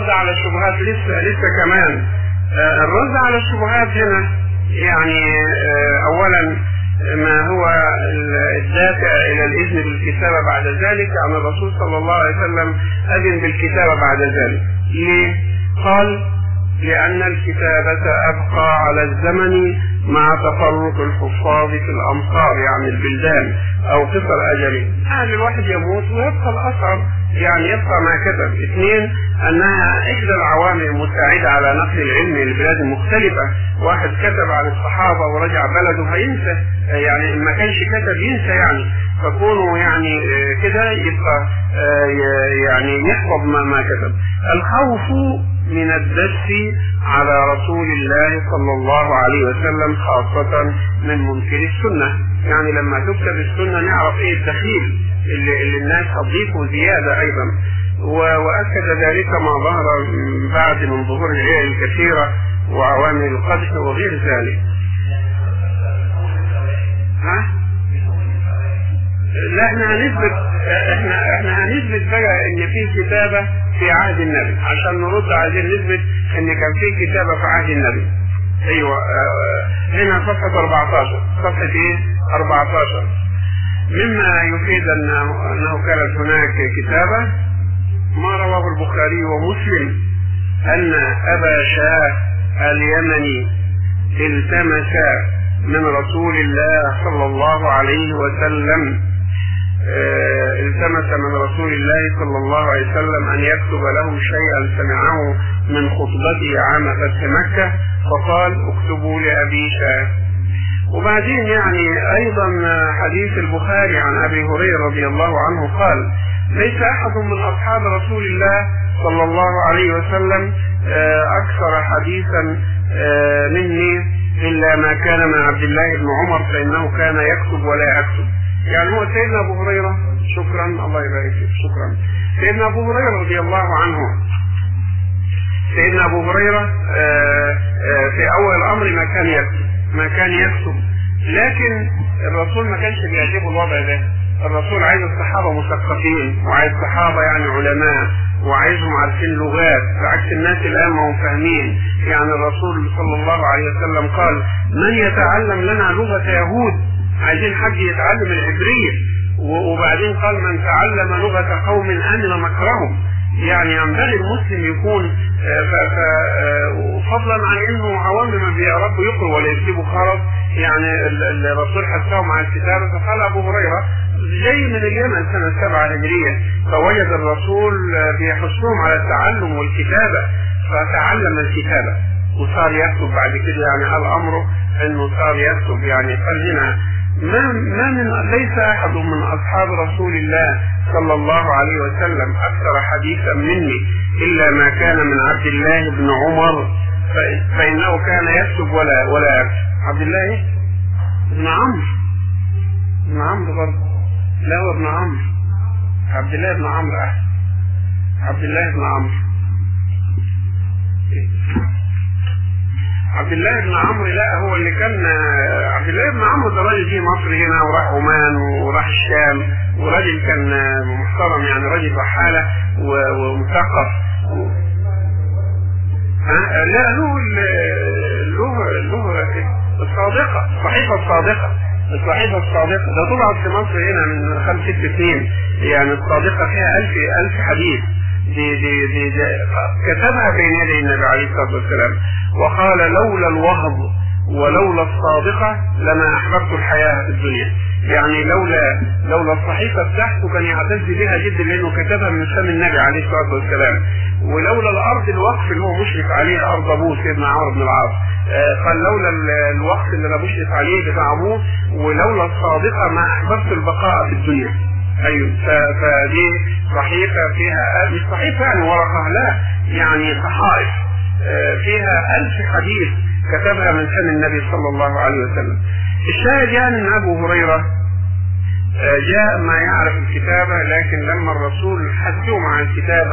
الرد على الشبهات لسه لسه كمان آه، الرد على الشبهات هنا يعني آه، اولا ما هو الدافع الى الاذن بالكتابه بعد ذلك عن الرسول صلى الله عليه وسلم اذن بالكتابه بعد ذلك ليه؟ قال لأن الكتابة أبقى على الزمن مع تفرق الحفاظ في الأمصار يعني البلدان أو قصر أجله يعني الواحد يموت ويبقى الأثر يعني يبقى ما كتب اثنين أنها إحدى العوامل المساعدة على نقل العلم للبلاد المختلفة واحد كتب عن الصحابة ورجع بلده هينسى يعني ما كانش كتب ينسى يعني فكونه يعني كده يبقى يعني يحفظ ما, ما كتب الخوف من الدس على رسول الله صلى الله عليه وسلم خاصة من منكر السنة يعني لما تكتب السنة نعرف ايه الدخيل اللي, اللي الناس هتضيفه زيادة ايضا واكد ذلك ما ظهر بعد من ظهور العلل الكثيرة وعوامل القدح وغير ذلك ها؟ لا احنا هنثبت احنا احنا هنثبت بقى ان في كتابه في عهد النبي عشان نرد عايزين نثبت ان كان في كتابه في عهد النبي ايوه اه هنا صفحه 14 صفحه ايه 14 مما يفيد انه انه كانت هناك كتابه ما رواه البخاري ومسلم ان ابا شاه اليمني التمس من رسول الله صلى الله عليه وسلم التمس من رسول الله صلى الله عليه وسلم ان يكتب له شيئا سمعه من خطبته عام فتح مكه فقال اكتبوا لابي شاه وبعدين يعني ايضا حديث البخاري عن ابي هريره رضي الله عنه قال ليس احد من اصحاب رسول الله صلى الله عليه وسلم اكثر حديثا مني الا ما كان من عبد الله بن عمر فانه كان يكتب ولا يكتب يعني هو سيدنا ابو هريره شكرا الله يبارك فيك شكرا سيدنا ابو هريره رضي الله عنه سيدنا ابو هريره في اول الامر ما كان يكتب ما كان يكتب لكن الرسول ما كانش بيعجبه الوضع ده الرسول عايز الصحابه مثقفين وعايز صحابه يعني علماء وعايزهم عارفين لغات بعكس الناس الان ما هم فاهمين يعني الرسول صلى الله عليه وسلم قال من يتعلم لنا لغه يهود عايزين حد يتعلم العبريه وبعدين قال من تعلم لغه قوم امن مكرهم يعني ينبغي المسلم يكون فضلا عن انه عوام ما بيعرفوا يقروا ولا يكتبوا خرز يعني الرسول حثهم على الكتابه فقال ابو هريره جاي من اليمن سنه سبعه هجريه فوجد الرسول بيحثهم على التعلم والكتابه فتعلم الكتابه وصار يكتب بعد كده يعني هل امره انه صار يكتب يعني قال هنا ما ما من ليس احد من اصحاب رسول الله صلى الله عليه وسلم اكثر حديثا مني الا ما كان من عبد الله بن عمر فانه كان يكتب ولا ولا يكتب عبد الله بن عمرو ابن عمرو برضه لا هو ابن عمرو عبد الله بن عمرو احسن عبد الله بن عمرو عبد الله بن عمرو لا هو اللي كان عبد الله بن عمرو ده راجل جه مصر هنا وراح عمان وراح الشام وراجل كان محترم يعني راجل رحاله ومثقف ها لا له له له الصادقه الصحيفه الصادقه الصحيفه الصادقه ده طلعت في مصر هنا من خمس ست سنين يعني الصادقه فيها ألف ألف حديث دي دي دي, دي كتبها بين يدي النبي عليه الصلاه والسلام وقال لولا الوهض ولولا الصادقة لما أحببت الحياة في الدنيا يعني لولا لولا الصحيفة بتاعته كان يعتز بها جدا لأنه كتبها من فم النبي عليه الصلاة والسلام ولولا الأرض الوقف اللي هو مشرف عليه أرض أبوه سيدنا عمرو بن العاص قال لولا الوقف اللي أنا مشرف عليه بتاع أبوه ولولا الصادقة ما أحببت البقاء في الدنيا ايوه فدي صحيفه فيها مش صحيفه يعني ورقه لا يعني صحائف فيها ألف حديث كتبها من فم النبي صلى الله عليه وسلم الشاهد يعني أن أبو هريرة جاء ما يعرف الكتابة لكن لما الرسول حثهم على الكتابة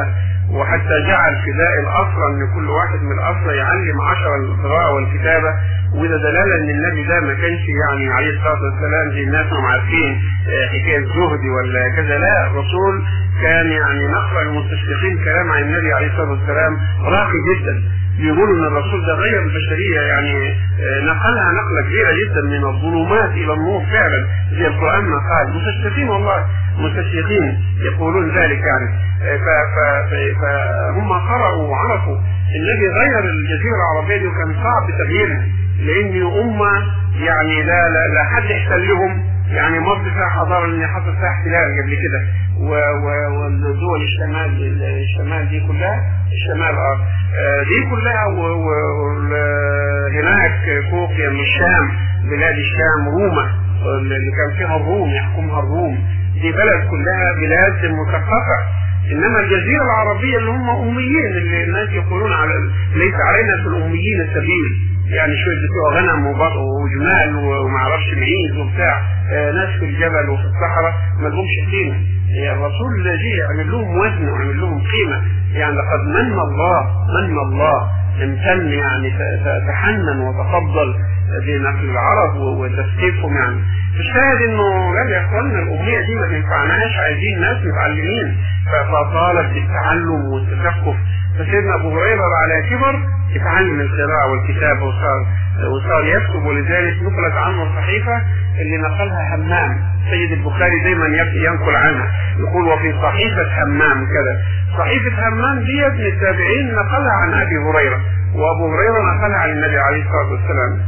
وحتى جعل فداء الأسرى ان كل واحد من الأسرى يعلم عشر القراءة والكتابة وده دلالة ان النبي ده ما كانش يعني عليه الصلاة والسلام زي الناس هم عارفين آه، حكاية زهد ولا كذا لا الرسول كان يعني نقرأ المستشرقين كلام عن النبي عليه الصلاة والسلام راقي جدا بيقولوا ان الرسول ده غير البشريه يعني آه، نقلها نقله كبيره جدا من الظلمات الى النور فعلا زي القران ما قال مستشرقين والله مستشرقين يقولون ذلك يعني آه، ف- ف- ف- فهم قرأوا وعرفوا النبي غير الجزيره العربيه دي وكان صعب تغييرها لان امه يعني لا لا, لا حد احتلهم يعني مصر فيها حضاره لان حصل فيها احتلال قبل كده و- و- والدول الشمال الشمال دي كلها الشمال اه آه، دي كلها و- و- وال- هناك فوق يعني الشام بلاد الشام روما اللي كان فيها الروم يحكمها الروم دي بلد كلها بلاد مثقفه انما الجزيره العربيه اللي هم اميين اللي الناس يقولون على ليس علينا في الاميين السبيل يعني شويه بتوع غنم وبط- وجمال وما اعرفش معيز وبتاع آه، ناس في الجبل وفي الصحراء ما لهمش قيمه هي الرسول جه يعمل لهم وزن ويعمل لهم قيمه يعني لقد من الله من الله امتن يعني ت- ت- تحنن وتفضل بنقل العرب و- وتثقيفهم يعني الشاهد انه قال يا اخوانا الامنيه دي ما تنفعناش عايزين ناس متعلمين ف- فطالب بالتعلم والتثقف فسيدنا ابو هريره على كبر اتعلم القراءه والكتابه وصار وصار يكتب ولذلك نقلت عنه الصحيفه اللي نقلها همام سيد البخاري دايما يك- ينقل عنها يقول وفي صحيفه همام كذا صحيفه همام دي ابن التابعين نقلها عن ابي هريره وابو هريره نقلها عن النبي عليه الصلاه والسلام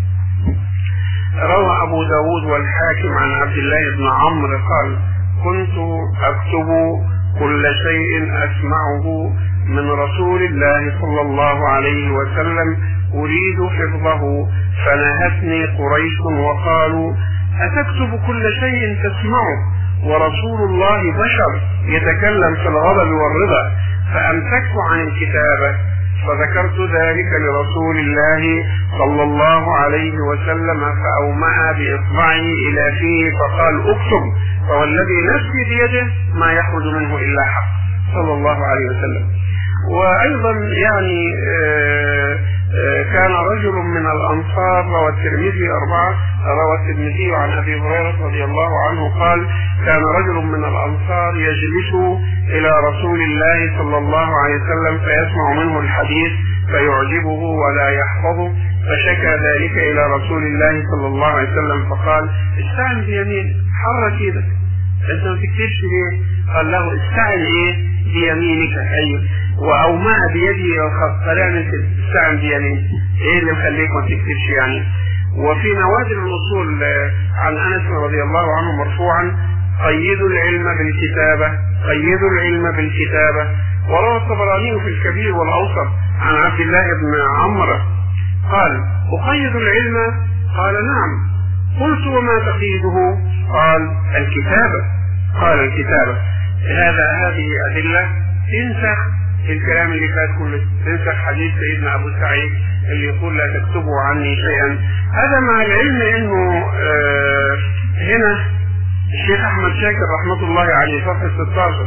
روى أبو داود والحاكم عن عبد الله بن عمرو قال كنت أكتب كل شيء أسمعه من رسول الله صلى الله عليه وسلم أريد حفظه فنهتني قريش وقالوا أتكتب كل شيء تسمعه ورسول الله بشر يتكلم في الغضب والرضا فأمسكت عن الكتابة فذكرت ذلك لرسول الله صلى الله عليه وسلم فأومأ بإصبعه إلى فيه فقال اكتب فوالذي نفسي بيده ما يخرج منه إلا حق صلى الله عليه وسلم وأيضا يعني آه، آه، كان رجل من الأنصار روى الترمذي أربعة روى الترمذي عن أبي هريرة رضي الله عنه قال كان رجل من الأنصار يجلس إلى رسول الله صلى الله عليه وسلم فيسمع منه الحديث فيعجبه ولا يحفظه فشكى ذلك إلى رسول الله صلى الله عليه وسلم فقال استعن بيمين حرك ايدك انت ما تكتبش ليه؟ قال له استعن ايه؟ بيمينك ايوه واومع بيده الخط فلان استعن بيمين ايه اللي مخليك ما تكتبش يعني؟ وفي نوادر الاصول آه، عن انس رضي الله عنه مرفوعا قيدوا العلم بالكتابه قيدوا العلم بالكتابه وروى الطبراني في الكبير والاوسط عن عبد الله بن عمرو قال أقيد العلم قال نعم قلت وما تقيده قال الكتابة قال الكتابة هذا هذه أدلة تنسخ الكلام اللي فات كله تنسخ حديث سيدنا أبو سعيد اللي يقول لا تكتبوا عني شيئا هذا مع العلم انه آه هنا الشيخ احمد شاكر رحمه الله عليه صفحه 16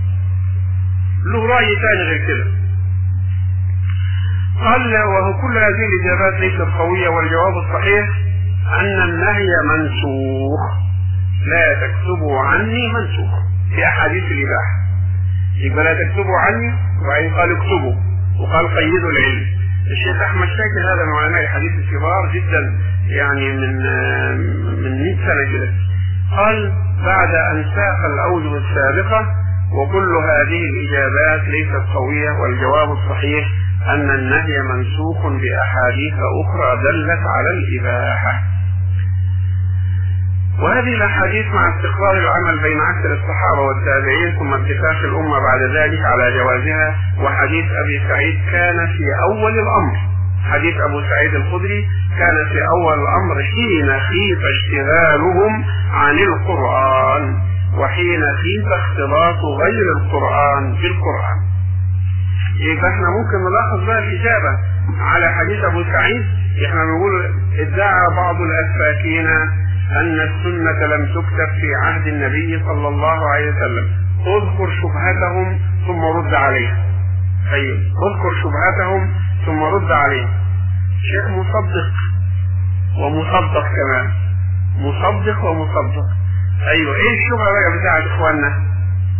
له راي ثاني غير كده قال وهو كل هذه الاجابات ليست قويه والجواب الصحيح ان النهي منسوخ لا تكتبوا عني منسوخ في احاديث الاباحه يبقى لا تكتبوا عني وبعدين قال اكتبوا وقال قيدوا العلم الشيخ احمد شاكر هذا من علماء الحديث الكبار جدا يعني من من 100 سنه كده قال بعد ان ساق الاوجه السابقه وكل هذه الاجابات ليست قويه والجواب الصحيح ان النهي منسوخ باحاديث اخرى دلت على الاباحه وهذه الاحاديث مع استقرار العمل بين اكثر الصحابه والتابعين ثم اتفاق الامه بعد ذلك على جوازها وحديث ابي سعيد كان في اول الامر حديث ابو سعيد الخدري كان في اول الامر حين خيف اشتغالهم عن القران وحين خيف اختلاط غير القران بالقران يبقى احنا ممكن نلاحظ بقى الاجابه على حديث ابو سعيد احنا بنقول ادعى بعض الافاكين أن السنة لم تكتب في عهد النبي صلى الله عليه وسلم اذكر شبهتهم ثم رد عليهم ايوه اذكر شبهتهم ثم رد عليهم شيخ مصدق ومصدق كمان مصدق ومصدق ايوه ايه الشبهه بقى بتاعت اخواننا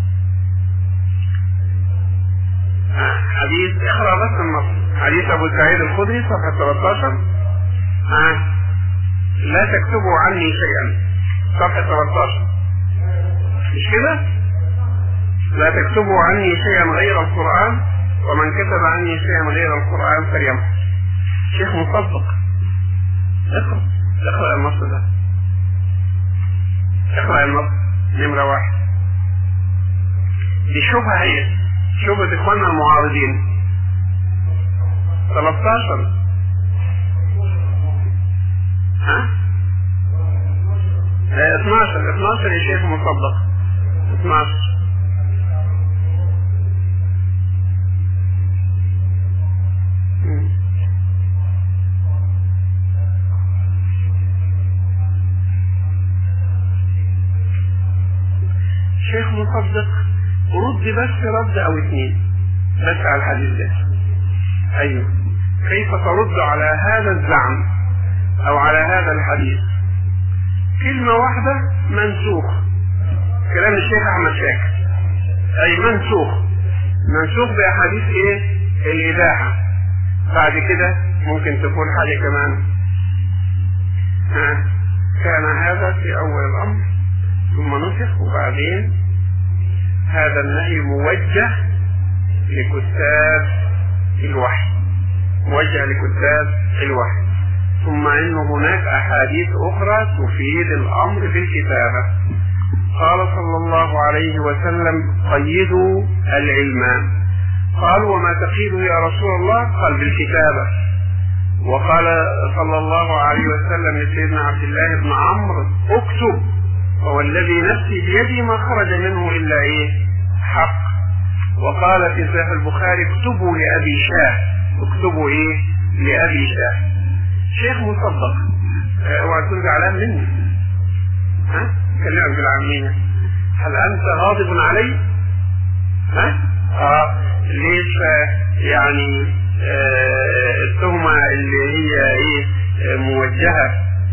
حديث اقرا بس النص حديث ابو سعيد الخدري صفحه 13 ها لا تكتبوا عني شيئا صفحه 13 مش كده لا تكتبوا عني شيئا غير القران ومن كتب عني شيئا غير القران فليمحو شيخ مصدق اقرا اقرا النص ده اقرا النص نمره واحد دي شبهه هي شبهة اخواننا المعارضين 13 ها؟ 12 12 يا شيخ مصدق 12 شيخ مصدق رد بس رد او اثنين بس على الحديث ده ايوه كيف ترد على هذا الزعم او على هذا الحديث كلمة واحدة منسوخ كلام الشيخ احمد شاكر اي منسوخ منسوخ باحاديث ايه الاباحة بعد كده ممكن تكون حاجة كمان ها كان هذا في اول الامر ثم نسخ وبعدين هذا النهي موجه لكتاب الوحي موجه لكتاب الوحي ثم ان هناك احاديث اخرى تفيد الامر بالكتابه قال صلى الله عليه وسلم قيدوا العلم قالوا وما تقيده يا رسول الله قال بالكتابه وقال صلى الله عليه وسلم لسيدنا عبد الله بن عمرو اكتب هو الذي نفسي بيدي ما خرج منه الا ايه حق وقال في صحيح البخاري اكتبوا لابي شاه اكتبوا ايه لابي شاه شيخ مصدق اوعى تكون زعلان مني ها كلمك بالعامية هل انت غاضب علي ها اه ليش يعني آه التهمة اللي هي ايه آه موجهة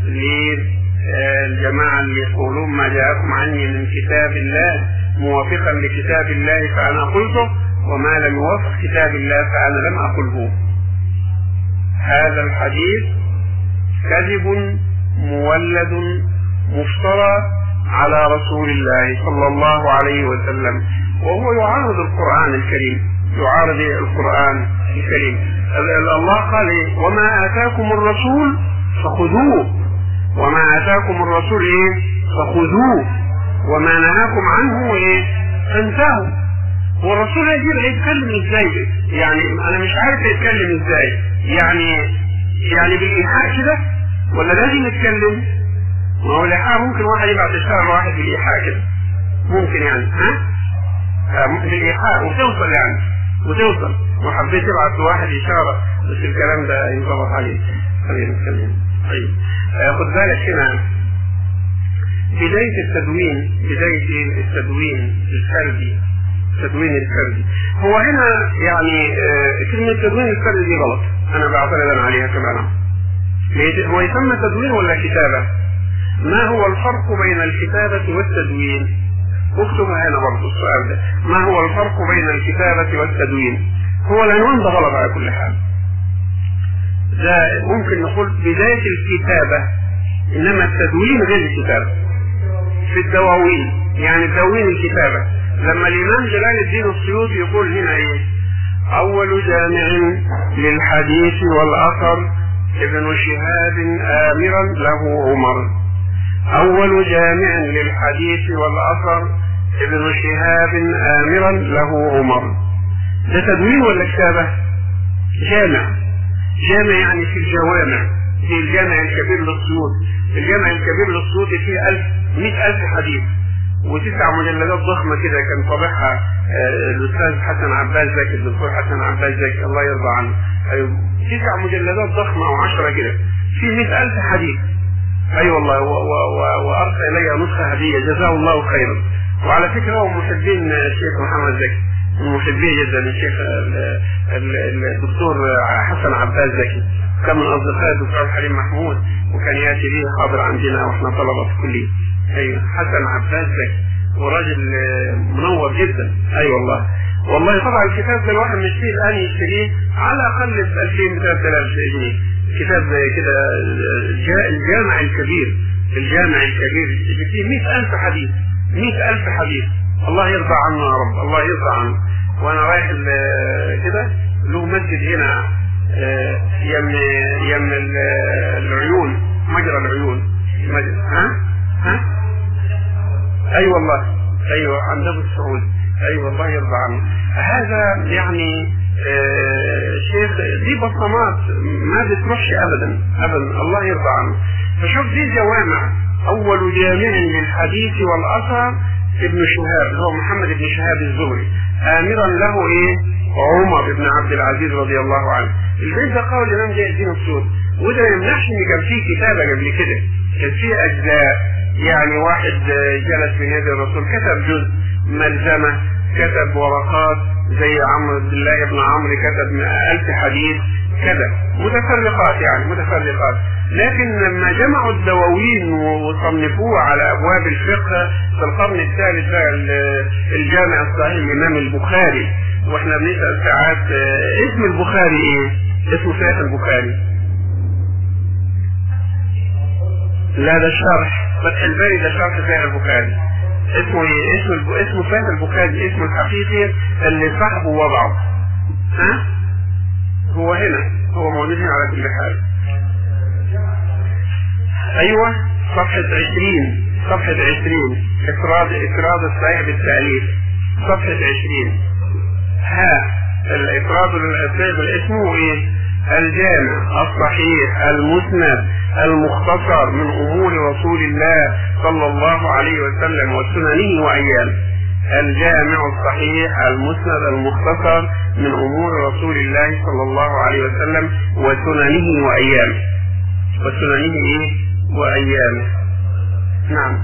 للجماعة اللي يقولون ما جاءكم عني من كتاب الله موافقا لكتاب الله فأنا قلته وما لم يوافق كتاب الله فأنا لم أقله هذا الحديث كذب مولد مفترى على رسول الله صلى الله عليه وسلم وهو يعارض القرآن الكريم يعارض القرآن الكريم الله قال إيه؟ وما آتاكم الرسول فخذوه وما آتاكم الرسول إيه فخذوه وما نهاكم عنه إيه فانتهوا والرسول يجيب هيتكلم ازاي يعني انا مش عارف يتكلم ازاي يعني يعني بالايحاء كده ولا لازم يتكلم ما هو الايحاء ممكن واحد يبعت يشتغل واحد بالايحاء كده ممكن يعني ها بالايحاء وتوصل يعني وتوصل وحبيت تبعت لواحد اشاره بس الكلام ده ينضبط عليه خلينا نتكلم طيب خد بالك هنا بداية التدوين بداية التدوين الفردي التدوين الفردي هو هنا يعني آه كلمة التدوين الفردي دي غلط أنا بعترض عليها كمان هو يسمى تدوين ولا كتابة؟ ما هو الفرق بين الكتابة والتدوين؟ اكتبها هنا برضه السؤال ده ما هو الفرق بين الكتابة والتدوين؟ هو العنوان ده غلط على كل حال ده ممكن نقول بداية الكتابة إنما التدوين غير الكتابة في الدواوين يعني الدواوين الكتابة لما الإمام جلال الدين السيوطي يقول هنا إيه أول جامع للحديث والأثر ابن شهاب آمرا له عمر أول جامع للحديث والأثر ابن شهاب آمرا له عمر ده تدوين ولا كتابة؟ جامع جامع يعني في الجوامع في الجامع الكبير للسيوط الجامع الكبير للسيوط فيه ألف مئة ألف حديث وتسع مجلدات ضخمة كده كان طابعها الأستاذ حسن عباس زكي الدكتور حسن عباس زكي الله يرضى عنه أيوة تسع مجلدات ضخمة أو عشرة كده في مئة ألف حديث أي أيوة والله وأرسل إلي نسخة هدية جزاه الله خيرا وعلى فكره هو محبين الشيخ محمد زكي محبين جدا الشيخ الدكتور حسن عباس زكي كان من اصدقاء الدكتور حليم محمود وكان ياتي به حاضر عندنا واحنا طلبه في الكليه ايوه حسن عباس زكي وراجل منور جدا اي أيوة والله والله طبعا الكتاب ده الواحد مشتريه الان يشتريه على الاقل ب 2000 3000 جنيه كتاب زي كده الجامع الكبير الجامع الكبير فيه 100000 حديث 100000 حديث الله يرضى عنه يا رب الله يرضى عنه وانا رايح كده له مسجد هنا آه، يم يم العيون مجرى العيون ها ها اي أيوة والله ايوه عند ابو السعود اي أيوة الله يرضى عنه هذا يعني آه شيخ دي بصمات ما بتروحش ابدا ابدا الله يرضى عنه فشوف دي جوامع اول جامع للحديث والاثر ابن شهاب اللي هو محمد بن شهاب الزهري امرا له ايه عمر بن عبد العزيز رضي الله عنه البيت ده قول الامام جاي الدين السود وده ما يمنعش ان كان فيه كتابه قبل كده كان فيه اجزاء يعني واحد جلس في يد الرسول كتب جزء ملزمه كتب ورقات زي عمرو عبد الله بن عمرو كتب ألف حديث كذا متفرقات يعني متفرقات لكن لما جمعوا الدواوين وصنفوه على ابواب الفقه في القرن الثالث بقى الجامع الصحيح الامام البخاري واحنا بنسال ساعات اسم البخاري ايه؟ اسمه شيخ البخاري لا ده الشرح فتح الباري ده شرح شيخ البخاري اسمه ايه؟ اسمه اسمه فهم البخاري اسمه الحقيقي اللي صاحبه وضعه ها؟ هو هنا هو موجود هنا على كل حال ايوه صفحة عشرين صفحة عشرين افراد افراد الصحيح بالتأليف صفحة عشرين ها الافراد الصحيح بالاسم هو ايه الجامع الصحيح المسند المختصر من امور رسول الله صلى الله عليه وسلم وسننه وايامه الجامع الصحيح المسند المختصر من امور رسول الله صلى الله عليه وسلم وسننه وايامه وسننه ايه وايامه نعم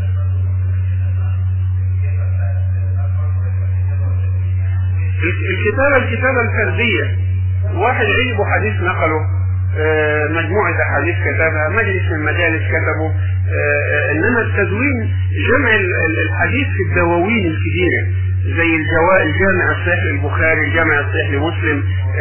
الكتابة الكتابة الفردية واحد عجبه حديث نقله آه، مجموعة أحاديث كتبها مجلس من المجالس كتبه آه، إنما التدوين جمع الحديث في الدواوين الكبيرة زي الجواء الجامع الصحيح للبخاري الجامع الصحيح لمسلم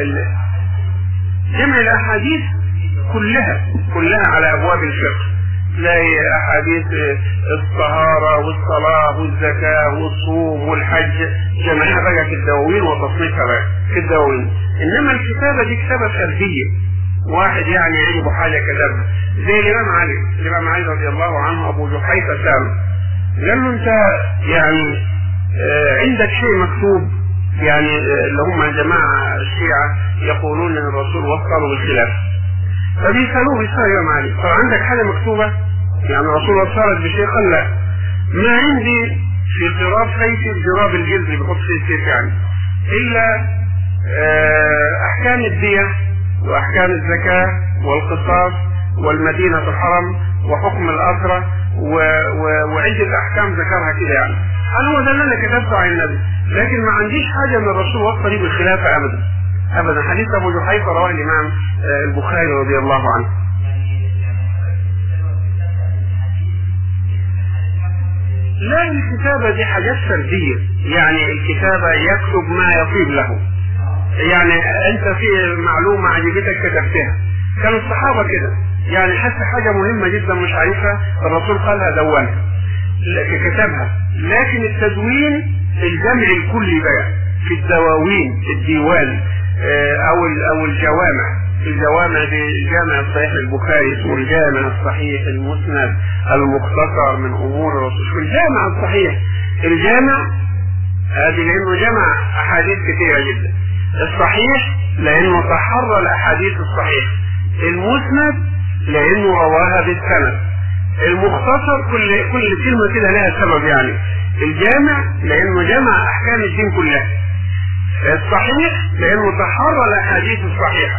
جمع الأحاديث كلها كلها على أبواب الفقه تلاقي أحاديث الطهارة والصلاة والزكاة والصوم والحج جمعها بقى في الدواوين وتصنيفها بقى في الدواوين إنما الكتابة دي كتابة فردية واحد يعني عنده حاجة كتبها زي الإمام علي الإمام علي رضي الله عنه أبو جحيفة سام قال له أنت يعني آه، عندك شيء مكتوب يعني آه، اللي هم الجماعة الشيعة يقولون أن الرسول وصلوا بالخلاف فبيسألوه بيسألوا الإمام علي طب عندك حاجة مكتوبة يعني الرسول وصلت بشيء قال لا ما عندي في قراب سيفي الجراب الجلد بيحط فيه السيف يعني إلا آه، أحكام الدية وأحكام الزكاة والقصاص والمدينة الحرم وحكم الأسرة و... و... وعدة أحكام ذكرها كده يعني أنا هو ده اللي أنا كتبته عن النبي لكن ما عنديش حاجة من الرسول وصى لي بالخلافة أبدا أبدا حديث أبو جحيفة رواه الإمام آه، البخاري رضي الله عنه لا الكتابة دي حاجات فردية يعني الكتابة يكتب ما يطيب له يعني انت في معلومة عجبتك كتبتها كان الصحابة كده يعني حس حاجة مهمة جدا مش عارفها الرسول قالها دونها كتبها لكن التدوين الجمع الكلي بقى في الدواوين الديوان آه، او او الجوامع الجوامع دي الجامع الصحيح البخاري اسمه الجامع الصحيح المسند المختصر من امور الرسول شو الجامع الصحيح الجامع هذه لانه جمع احاديث كثيره جدا الصحيح لانه تحرى الاحاديث الصحيحه المسند لانه رواها بالسند المختصر كل كل كلمه كده لها سبب يعني الجامع لانه جمع احكام الدين كلها الصحيح لانه تحرى الاحاديث الصحيحه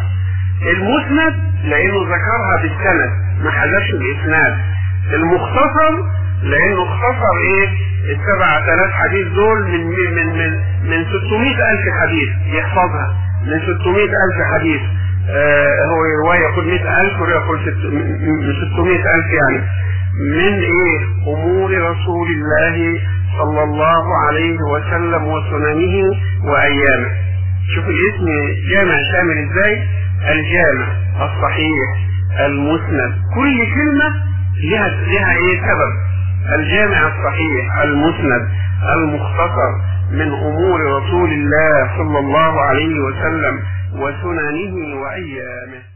المسند لانه ذكرها بالسند ما حذفش الاسناد المختصر لانه اختصر ايه السبعة آلاف حديث دول من من من من 600 ألف حديث يحفظها من 600 ألف حديث آه هو رواية يقول 100 ألف ورواية يقول ست- من 600 ألف يعني من ايه امور رسول الله صلى الله عليه وسلم وسننه وايامه شوف الاسم جامع شامل ازاي الجامع الصحيح المسند كل كلمة لها لها ايه سبب الجامع الصحيح المسند المختصر من امور رسول الله صلى الله عليه وسلم وسننه وايامه